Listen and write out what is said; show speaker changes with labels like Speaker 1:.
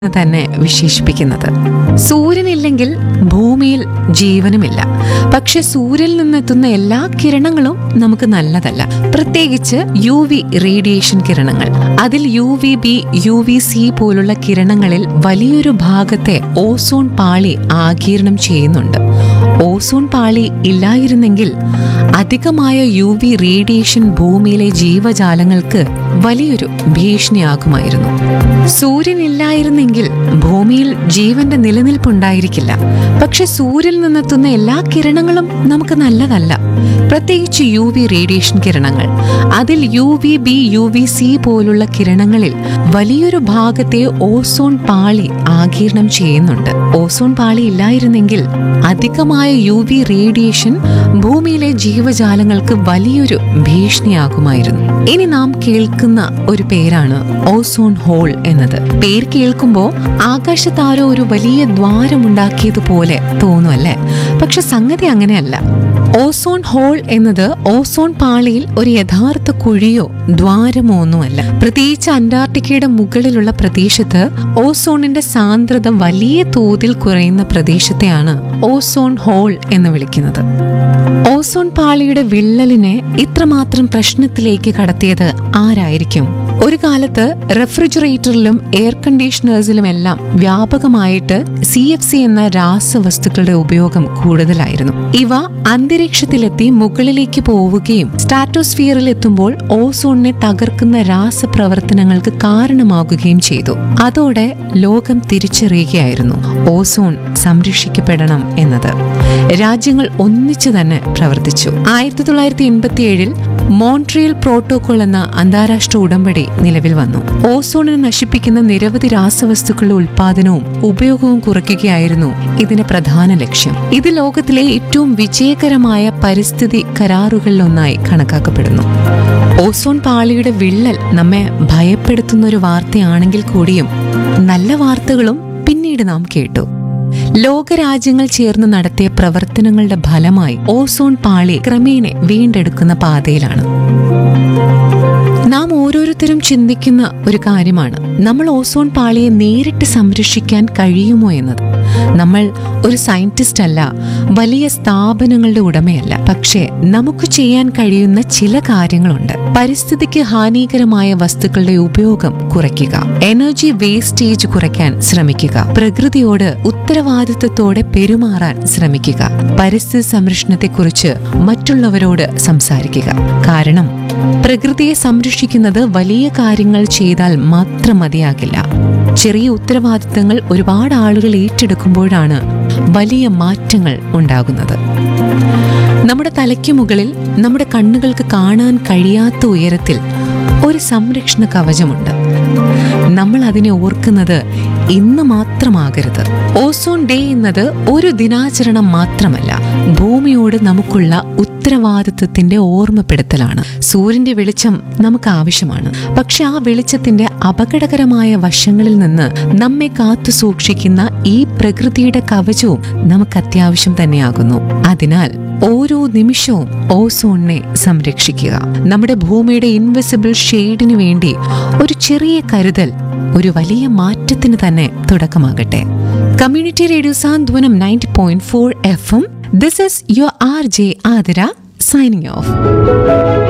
Speaker 1: എന്ന് തന്നെ വിശേഷിപ്പിക്കുന്നത് സൂര്യനില്ലെങ്കിൽ ഭൂമിയിൽ ജീവനുമില്ല പക്ഷെ സൂര്യനിൽ നിന്നെത്തുന്ന എല്ലാ കിരണങ്ങളും നമുക്ക് നല്ലതല്ല പ്രത്യേകിച്ച് യു വി റേഡിയേഷൻ കിരണങ്ങൾ അതിൽ U V B U V C പോലുള്ള കിരണങ്ങളിൽ വലിയൊരു ഭാഗത്തെ ഓസോൺ പാളി ആഗീരണം ചെയ്യുന്നുണ്ട് ഓസോൺ പാളി ഇല്ലായിരുന്നെങ്കിൽ അധികമായ യു വി റേഡിയേഷൻ ഭൂമിയിലെ ജീവജാലങ്ങൾക്ക് വലിയൊരു ഭീഷണിയാകുമായിരുന്നു സൂര്യനില്ലായിരുന്നെങ്കിൽ ഭൂമിയിൽ ജീവന്റെ നിലനിൽപ്പുണ്ടായിരിക്കില്ല പക്ഷെ സൂര്യനിൽ നിന്നെത്തുന്ന എല്ലാ കിരണങ്ങളും നമുക്ക് നല്ലതല്ല പ്രത്യേകിച്ച് യു വി റേഡിയേഷൻ കിരണങ്ങൾ അതിൽ U V B U V C പോലുള്ള കിരണങ്ങളിൽ വലിയൊരു ഭാഗത്തെ ഓസോൺ പാളി ആഗീരണം ചെയ്യുന്നുണ്ട് ഓസോൺ പാളി ഇല്ലായിരുന്നെങ്കിൽ അധികമായ യു വി റേഡിയേഷൻ ഭൂമിയിലെ ജീവജാലങ്ങൾക്ക് വലിയൊരു ഭീഷണിയാകുമായിരുന്നു ഇനി നാം കേൾക്കുന്ന ഒരു പേരാണ് ഓസോൺ ഹോൾ എന്നത് പേര് കേൾക്കുമ്പോൾ ആകാശത്താരോ ഒരു വലിയ ദ്വാരമുണ്ടാക്കിയതുപോലെ തോന്നും അല്ലേ പക്ഷെ സംഗതി അങ്ങനെയല്ല ഓസോൺ ഹോൾ എന്നത് ഓസോൺ പാളിയിൽ ഒരു യഥാർത്ഥ കുഴിയോ ദ്വാരമോ ഒന്നുമല്ല പ്രത്യേകിച്ച് അന്റാർട്ടിക്കയുടെ മുകളിലുള്ള പ്രദേശത്ത് ഓസോണിന്റെ സാന്ദ്രത വലിയ തോതിൽ കുറയുന്ന പ്രദേശത്തെയാണ് ഓസോൺ ഹോൾ എന്ന് വിളിക്കുന്നത് ഓസോൺ പാളിയുടെ വിള്ളലിനെ ഇത്രമാത്രം പ്രശ്നത്തിലേക്ക് കടത്തിയത് ആരായിരിക്കും ഒരു കാലത്ത് റെഫ്രിജറേറ്ററിലും എയർ കണ്ടീഷണേഴ്സിലും എല്ലാം വ്യാപകമായിട്ട് സി എഫ് സി എന്ന രാസവസ്തുക്കളുടെ ഉപയോഗം കൂടുതലായിരുന്നു ഇവ അന്തരീക്ഷത്തിലെത്തി മുകളിലേക്ക് പോവുകയും സ്ട്രാറ്റോസ്ഫിയറിൽ എത്തുമ്പോൾ ഓസോണിനെ തകർക്കുന്ന രാസപ്രവർത്തനങ്ങൾക്ക് കാരണമാകുകയും ചെയ്തു അതോടെ ലോകം തിരിച്ചറിയുകയായിരുന്നു ഓസോൺ സംരക്ഷിക്കപ്പെടണം എന്നത് രാജ്യങ്ങൾ ഒന്നിച്ചു തന്നെ പ്രവർത്തിച്ചു ആയിരത്തി തൊള്ളായിരത്തി എൺപത്തി ഏഴിൽ മോൺട്രിയൽ പ്രോട്ടോകോൾ എന്ന അന്താരാഷ്ട്ര ഉടമ്പടി നിലവിൽ വന്നു ഓസോണിനെ നശിപ്പിക്കുന്ന നിരവധി രാസവസ്തുക്കളുടെ ഉൽപാദനവും ഉപയോഗവും കുറയ്ക്കുകയായിരുന്നു ഇതിന്റെ പ്രധാന ലക്ഷ്യം ഇത് ലോകത്തിലെ ഏറ്റവും വിജയകരമായ പരിസ്ഥിതി കരാറുകളിലൊന്നായി കണക്കാക്കപ്പെടുന്നു ഓസോൺ പാളിയുടെ വിള്ളൽ നമ്മെ ഭയപ്പെടുത്തുന്ന ഒരു വാർത്തയാണെങ്കിൽ കൂടിയും നല്ല വാർത്തകളും പിന്നീട് നാം കേട്ടു ലോകരാജ്യങ്ങൾ ചേർന്ന് നടത്തിയ പ്രവർത്തനങ്ങളുടെ ഫലമായി ഓസോൺ പാളി ക്രമേണ വീണ്ടെടുക്കുന്ന പാതയിലാണ് നാം ഓരോരുത്തരും ചിന്തിക്കുന്ന ഒരു കാര്യമാണ് നമ്മൾ ഓസോൺ പാളിയെ നേരിട്ട് സംരക്ഷിക്കാൻ കഴിയുമോ എന്നത് നമ്മൾ ഒരു സയന്റിസ്റ്റ് അല്ല വലിയ സ്ഥാപനങ്ങളുടെ ഉടമയല്ല പക്ഷേ നമുക്ക് ചെയ്യാൻ കഴിയുന്ന ചില കാര്യങ്ങളുണ്ട് പരിസ്ഥിതിക്ക് ഹാനികരമായ വസ്തുക്കളുടെ ഉപയോഗം കുറയ്ക്കുക എനർജി വേസ്റ്റേജ് കുറയ്ക്കാൻ ശ്രമിക്കുക പ്രകൃതിയോട് ഉത്തരവാദിത്വത്തോടെ പെരുമാറാൻ ശ്രമിക്കുക പരിസ്ഥിതി സംരക്ഷണത്തെക്കുറിച്ച് മറ്റുള്ളവരോട് സംസാരിക്കുക കാരണം പ്രകൃതിയെ സംരക്ഷിക്കുന്നത് വലിയ കാര്യങ്ങൾ ചെയ്താൽ മാത്രം മതിയാകില്ല ചെറിയ ഉത്തരവാദിത്തങ്ങൾ ഒരുപാട് ആളുകൾ ഏറ്റെടുക്കുമ്പോഴാണ് വലിയ മാറ്റങ്ങൾ ഉണ്ടാകുന്നത് നമ്മുടെ തലയ്ക്ക് മുകളിൽ നമ്മുടെ കണ്ണുകൾക്ക് കാണാൻ കഴിയാത്ത ഉയരത്തിൽ ഒരു സംരക്ഷണ കവചമുണ്ട് നമ്മൾ അതിനെ ഓർക്കുന്നത് ഇന്ന് മാത്രമാകരുത് ഓസോൺ ഡേ എന്നത് ഒരു ദിനാചരണം മാത്രമല്ല ഭൂമിയോട് നമുക്കുള്ള ഉത്തരവാദിത്വത്തിന്റെ ഓർമ്മപ്പെടുത്തലാണ് സൂര്യന്റെ വെളിച്ചം നമുക്ക് ആവശ്യമാണ് പക്ഷെ ആ വെളിച്ചത്തിന്റെ അപകടകരമായ വശങ്ങളിൽ നിന്ന് നമ്മെ കാത്തു സൂക്ഷിക്കുന്ന ഈ പ്രകൃതിയുടെ കവചവും നമുക്ക് അത്യാവശ്യം തന്നെയാകുന്നു അതിനാൽ ഓരോ നിമിഷവും ഓസോണിനെ സംരക്ഷിക്കുക നമ്മുടെ ഭൂമിയുടെ ഇൻവിസിബിൾ ഷെയ്ഡിന് വേണ്ടി ഒരു ചെറിയ കരുതൽ ഒരു വലിയ മാറ്റത്തിന് തന്നെ തുടക്കമാകട്ടെ community radio Santhwanam ninety point four F M this is your R J Athira signing of